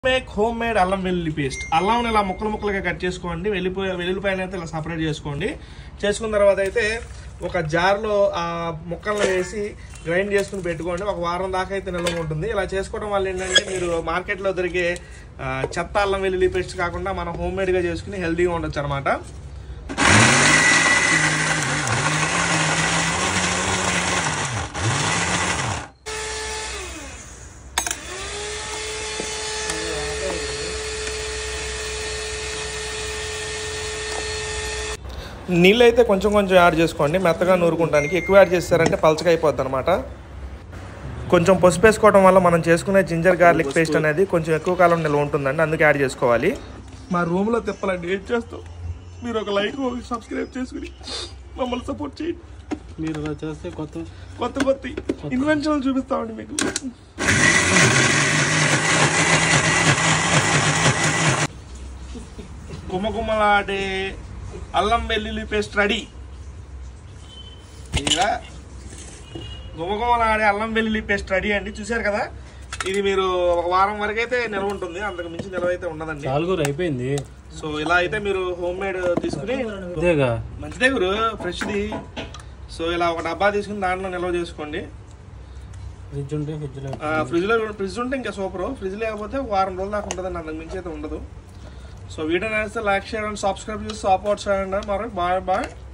make home made అల్లం వెల్లుల్లి paste అల్లం ఇలా ముక్కలు ముక్కలుగా కట్ చేసుకోండి వెళ్ళిపోయి వెల్లుల్లిపాయలు అయితే ఇలా సపరేట్ చేసుకోండి చేసుకున్న తర్వాత అయితే ఒక జార్లో ఆ ముక్కలను వేసి గ్రైండ్ చేసుకుని పెట్టుకోండి ఒక వారం దాకా అయితే నిల్వ ఉంటుంది ఇలా చేసుకోవడం వల్ల ఏంటంటే మీరు మార్కెట్లో దొరికే ఆ, చెత్త అల్లం వెల్లుల్లి పేస్ట్ కాకుండా మనం హోమ్ మేడ్గా చేసుకుని హెల్తీగా ఉండొచ్చు అనమాట నీళ్ళు అయితే కొంచెం కొంచెం యాడ్ చేసుకోండి మెత్తగా నూరుకుంటానికి ఎక్కువ యాడ్ చేస్తారంటే పలచగా అయిపోద్ది అనమాట కొంచెం పసుపు వేసుకోవడం వల్ల మనం చేసుకునే జింజర్ గార్లిక్ పేస్ట్ అనేది కొంచెం ఎక్కువ కాలం నిల్వ ఉంటుందండి అందుకే యాడ్ చేసుకోవాలి మా రూమ్లో తిప్పాలండి ఏం చేస్తాం మీరు ఒక లైక్ ఒక సబ్స్క్రైబ్ చేసుకుని మమ్మల్ని సపోర్ట్ చేయండి మీరు అలా చేస్తే కొత్త కొత్త కొత్త ఇన్వెన్షన్లు చూపిస్తామండి మీకు గుమ్మ గుమ్మలాడే అల్లం వెల్లుల్లి పేస్ట్ రెడీ ఇలా గుమగుమలాడే అల్లం వెల్లుల్లి పేస్ట్ రెడీ అండి చూశారు కదా ఇది మీరు ఒక వారం వరకు అయితే నిల్వ ఉంటుంది అంతకు మించి నిల్వ అయితే ఉండదండి నాలుగురు అయిపోయింది సో ఇలా అయితే మీరు హోమ్ మేడ్ తీసుకుని ఇదేగా మంచిదే గురు ఫ్రెష్ది సో ఇలా ఒక డబ్బా తీసుకుని దాంట్లో నిల్వ చేసుకోండి ఫ్రిడ్జ్ ఉంటే ఫ్రిడ్జ్ లో ఆ, ఫ్రిడ్జ్ లో ఫ్రిడ్జ్ ఉంటే ఇంకా సూపర్ ఫ్రిడ్జ్ లేకపోతే ఒక వారం రోజులు దాకా ఉంటుందండి అంతకు మించి అయితే ఉండదు సో వీడియో నచ్చితే లైక్ షేర్ అండ్ సబ్స్క్రైబ్ చేసి సపోర్ట్ చేయండి మరి బాయ్ బాయ్